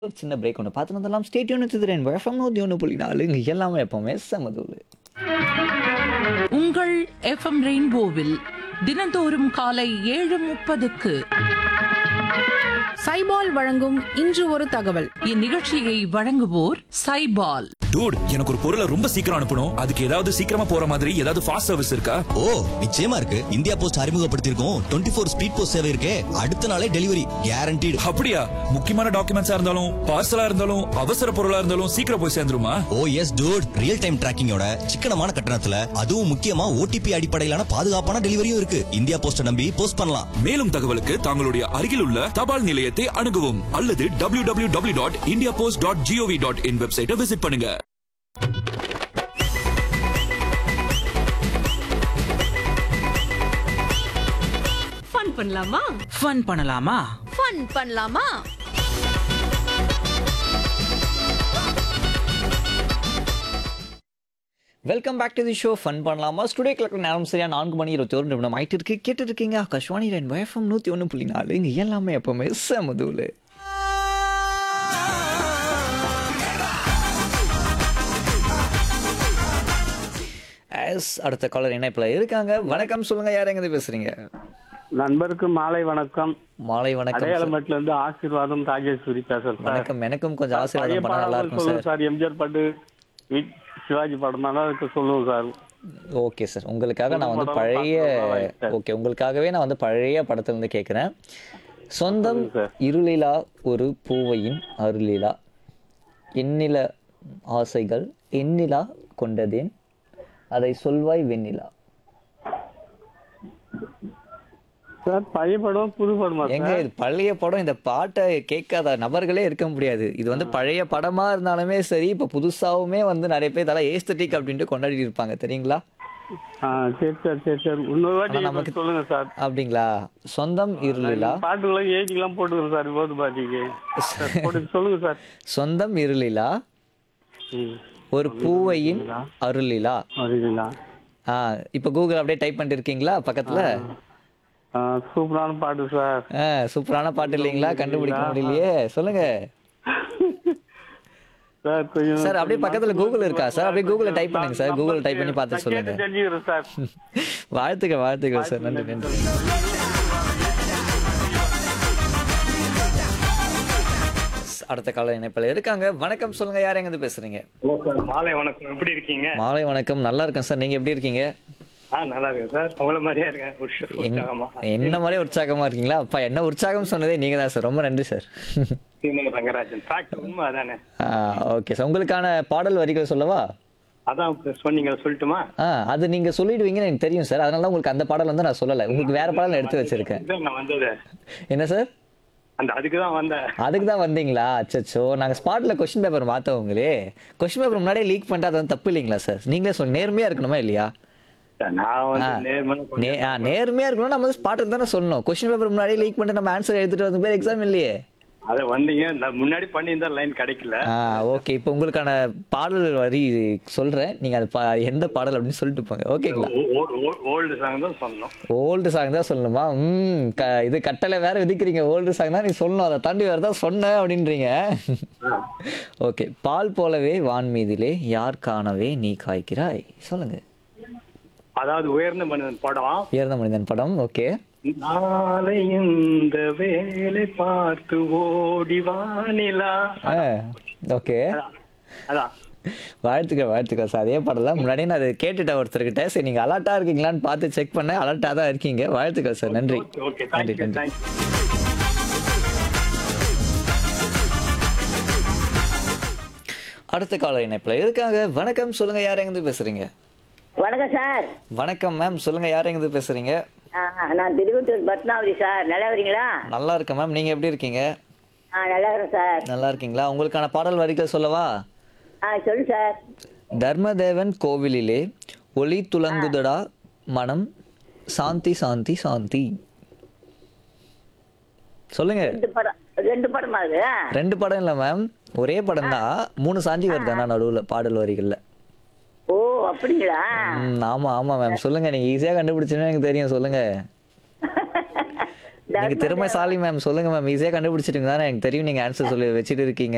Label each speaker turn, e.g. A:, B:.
A: ஒரு சின்ன பிரேக் ஒன்று பார்த்து வந்துடலாம் ஸ்டேட் யூனிட் திறன் எஃப்எம் நூற்றி ஒன்று புள்ளி நாலு இங்கே எல்லாமே எப்போவுமே செமதூள்
B: உங்கள் எஃப்எம் ரெயின்போவில் தினந்தோறும் காலை ஏழு முப்பதுக்கு
C: சைபால் வழங்கும் இன்று ஒரு தகவல்
B: இந்நிகழ்ச்சியை வழங்குவோர் சைபால்
D: டூட் எனக்கு ஒரு பொருளை ரொம்ப சீக்கிரம் அனுப்பணும் அதுக்கு ஏதாவது சீக்கிரமா போற மாதிரி ஏதாவது ஃபாஸ்ட் சர்வீஸ் இருக்கா
E: ஓ நிச்சயமா இருக்கு இந்தியா போஸ்ட் அறிமுகப்படுத்தியிருக்கோம் டுவெண்ட்டி ஃபோர் ஸ்பீட் போஸ்ட் சேவை இருக்கே அடுத்த நாளே டெலிவரி கேரண்டீடு
D: அப்படியா முக்கியமான டாக்குமெண்ட்ஸா இருந்தாலும் பார்சலா இருந்தாலும் அவசர பொருளா இருந்தாலும் சீக்கிரம் போய் சேர்ந்துருமா
E: oh yes dude real time டிராக்கிங்கோட சிக்கனமான கட்டணத்துல அதுவும் முக்கியமா ஓடிபி அடிப்படையிலான பாதுகாப்பான டெலிவரியும் இருக்கு இந்தியா போஸ்ட நம்பி போஸ்ட் பண்ணலாம்
D: மேலும் தகவலுக்கு தங்களுடைய அருகில் உள்ள தபால் நிலையத்தை அணுகவும் அல்லது W W W dot India post dot gov dot in வெப்சைட்டை விசிட் பண்ணுங்க
F: ஃபன் பண்ணலாமா
B: ஃபன் பண்ணலாமா
F: ஃபன் பண்ணலாமா
A: welcome back to the show fun பண்ணலாமா ஸ்டுடியோ கிளக் நேரம் சரியா நான்கு மணி இருபத்தி ஒரு நிமிடம் ஆயிட்டு இருக்கு கேட்டு இருக்கீங்க ஆகாஷ்வாணி ரெண்டு எஃப்எம் நூற்றி ஒன்று புள்ளி நாலு இங்கே எல்லாமே எப்போவுமே செமதூள் எஸ் அடுத்த காலர் இணைப்பில் இருக்காங்க வணக்கம் சொல்லுங்க யார் எங்க பேசுறீங்க
G: நண்பருக்கு மாலை வணக்கம்
A: மாலை வணக்கம் சார்.
G: அடையாளமேட்ல இருந்து ஆசீர்வாதம் ராஜேஸ்வரி பேசுறேன் சார்
A: வணக்கம் எனக்கும் கொஞ்சம்
G: பழைய
A: ஆசீர்வாதம் பண்ண நல்லா
G: பாடல்கள்
A: இருக்கும்
G: சொல்லுங்க
A: சார்
G: சார் எம்ஜிஆர் பாட்டு வி- சிவாஜி படம் நல்லா இருக்கு சொல்லுங்க சார்
A: ஓகே சார் உங்களுக்காக நான் வந்து
G: படம்
A: பழைய
G: பார்க்கணும், right, sir.
A: ஓகே உங்களுக்காகவே நான் வந்து பழைய படத்துல இருந்து கேட்குறேன் சொந்தம்
G: சொல்லுங்க சார்.
A: இருளிலா ஒரு பூவையின் அருளிலா எண்ணில ஆசைகள் எண்ணிலா கொண்டதேன் அதை சொல்வாய் வெண்ணிலா
G: சார் பழைய படம் புது படமா
A: எங்க
G: சார்
A: இது பழைய படம் இந்த பாட்டை கேட்காத நபர்களே இருக்க முடியாது இது வந்து பழைய படமா இருந்தாலுமே சரி இப்ப புதுசாவுமே வந்து நிறைய பேர் தலை ஏஸ்தட்டிக் அப்படின்ட்டு கொண்டாடி இருப்பாங்க தெரியுங்களா
G: ஆ, சரி சார் சரி சார் இன்னொரு வாட்டி
A: ஆனா நமக்கு-
G: சொல்லுங்க சார்
A: அப்படிங்களா சொந்தம் இருளிலா
G: பாட்டுலாம் ஏஜ்க்கெல்லாம் போட்டுக்கிறேன் சார் விபத்து பாட்டிக்கு சார், போட்டு சொல்லுங்க சார்
A: சொந்தம் இருளிலா
G: ம்
A: ஒரு பூவையின் அருளிலா
G: அப்படிங்களா
A: ஆ இப்போ கூகுள் அப்படியே டைப் பண்ணிட்டு இருக்கீங்களா பக்கத்துல
G: ஆ, சூப்பரான பாட்டு சார்
A: ஆ சூப்பரான பாட்டு இல்லைங்களா கண்டுபிடிக்க முடியலையே சொல்லுங்க
G: சார் கொஞ்சம்
A: சார் அப்படியே பக்கத்துல கூகுள் இருக்கா சார் அப்படியே கூகுள்ல டைப் பண்ணுங்க சார் கூகுள் டைப் பண்ணி பார்த்து
G: நான்
A: சொல்லுங்க
G: கேட்டு தெரிஞ்சுக்கிறேன் சார்
A: வாழ்த்துக்கள் வாழ்த்துக்கள் சார் நன்றி நன்றி அடுத்த கால இணைப்பில் இருக்காங்க வணக்கம் சொல்லுங்க யார் எங்க இருந்து பேசுறீங்க
H: ஹலோ சார் மாலை வணக்கம் எப்படி இருக்கீங்க
A: மாலை வணக்கம் நல்லா இருக்கேன் சார் நீங்க எப்படி இருக்கீங்க
H: ஆ நல்லா இருக்கேன் சார் உங்கள மாதிரியே இருக்கேன் உற்ச-
A: என்-
H: உற்சாகமா
A: என்ன மாதிரி உற்சாகமா இருக்கீங்களா அப்பா என்ன உற்சாகம் சொன்னதே நீங்க தான் சார் ரொம்ப நன்றி சார்
H: சீமங்க ரங்கராஜன் ஃபேக்ட் உண்மை அதானே
A: ஓகே சார் உங்களுக்கான பாடல் வரிகள் சொல்லவா
H: அதான் இப்ப சொன்னீங்க சொல்லட்டுமா
A: ஆ அது நீங்க சொல்லிடுவீங்கன்னு எனக்கு தெரியும் சார் அதனால தான் உங்களுக்கு அந்த பாடல் வந்து நான் சொல்லலை உங்களுக்கு வேற பாடல் நான் எடுத்து வச்சிருக்கேன்
H: இதுதான் நான் வந்தது
A: என்ன சார்
H: அந்த அதுக்கு தான் வந்தேன்
A: அதுக்கு தான் வந்தீங்களா அச்சச்சோ நாங்கள் ஸ்பாட்டில் கொஸ்டின் பேப்பர் மாற்றவங்களே கொஸ்டின் பேப்பர் முன்னாடியே லீக் பண்ணிட்டு அது வந்து தப்பு இல்லைங்களா சார் நீங்களே சொல் நேர்மையாக இருக்கணுமா இல்லையா
H: நான் வந்து
A: ஆ.
H: நேர்மையான
A: நே ஆ நேர்மையாக இருக்கணும் நம்ம ஸ்பாட்டில் தானே சொல்லணும் கொஸ்டின் பேப்பர் முன்னாடியே லீக் பண்ணிட்டு நம்ம ஆன்சர் எடுத்துகிட்டு வந்து பேர் எக்ஸாம் இல்லையே
H: அதை வந்தீங்க நான் முன்னாடி பண்ணியிருந்தா லைன் கிடைக்கல
A: ஆ ஓகே இப்போ உங்களுக்கான பாடல் வரி சொல்கிறேன் நீங்கள் அது பா எந்த பாடல் அப்படின்னு சொல்லிட்டு போங்க ஓகேங்களா
H: ஓல்டு சாங் தான் சொன்னோம்
A: ஓல்டு சாங் தான் சொல்லணுமா ம் க இது கட்டளை வேற விதிக்கிறீங்க ஓல்டு சாங் தான் நீ சொல்லணும் அதை தாண்டி வேறு தான் சொன்ன அப்படின்றீங்க ஓகே பால் போலவே வான் மீதிலே யார் காணவே நீ காய்க்கிறாய் சொல்லுங்க
H: அதாவது உயர்ந்த மனிதன் படம்
A: உயர்ந்த மனிதன் படம் ஓகே
H: நாளை இந்த வேலை பார்த்து ஓடி வானிலா
A: ஓகே
H: அதான். அதான்
A: வாழ்த்துக்கள் வாழ்த்துக்கள் சார் அதே படம் தான் முன்னாடியே நான் அதை கேட்டுட்டேன் ஒருத்தர்கிட்ட சரி நீங்கள் அலர்ட்டாக இருக்கீங்களான்னு பார்த்து செக் பண்ணேன் அலர்ட்டாக தான் இருக்கீங்க வாழ்த்துக்கள் சார் நன்றி
H: ஓகே
A: நன்றி
H: தேங்க்யூ
A: நன்றி
H: தேங்க்யூ
A: அடுத்த கால இணைப்பில் இருக்காங்க வணக்கம் சொல்லுங்க யார் எங்கேருந்து பேசுறீங்க
I: வணக்கம் சார்
A: வணக்கம் மேம் சொல்லுங்க யார் எங்கேருந்து பேசுறீங்க
I: ஆ, நான் திருவத்தூர் பத்மாவதி சார் நல்லா வரீங்களா
A: நல்லா இருக்கேன் மேம் நீங்க எப்படி இருக்கீங்க
I: ஆ நல்லா இருக்கேன் சார்
A: நல்லா இருக்கீங்களா உங்களுக்கான பாடல் வரிகள் சொல்லவா
I: ஆ சொல்லு சார்
A: தர்மதேவன் கோவிலிலே ஒளி துலங்குதடா மனம் சாந்தி சாந்தி சாந்தி சொல்லுங்க
I: ரெண்டு படம் ரெண்டு படம் அது
A: ரெண்டு படம் இல்லை மேம் ஒரே படம் தான் மூணு சாந்தி வருதாண்ணா நடுவில் பாடல் வரிகள்ல
I: ஓ அப்படிங்களா
A: ம், ஆமா ஆமா மேம் சொல்லுங்க நீங்க ஈஸியா கண்டுபிடிச்சுன்னு எனக்கு தெரியும் சொல்லுங்க நீங்க திறமைசாலி மேம் சொல்லுங்க மேம் ஈஸியா கண்டுபிடிச்சிட்டீங்க தானே எனக்கு தெரியும் நீங்க ஆன்சர் சொல்லி வச்சுட்டு இருக்கீங்க